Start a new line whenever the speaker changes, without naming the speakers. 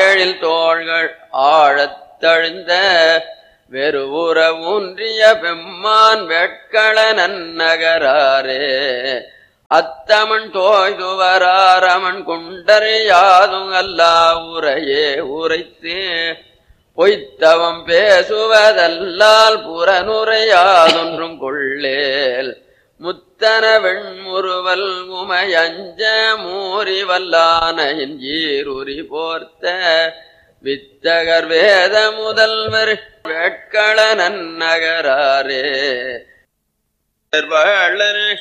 ஆரெழில் தோள்கள் ஆழத் தழுந்த வெறுவுற ஊன்றிய பெம்மான் வெட்கள நன்னகராரே அத்தமன் தோய்துவராரமன் குண்டறியாதும் அல்லா உரையே உரைத்து பொய்த்தவம் பேசுவதல்லால் புறனுரையாதொன்றும் கொள்ளேல் முத்தன வெண்முறுவல் உமையஞ்ச மூறி வல்லானையின் ஈருரி போர்த்த வித்தகர் வேத முதல்வர் வேட்கள நன்னகராரே வளர்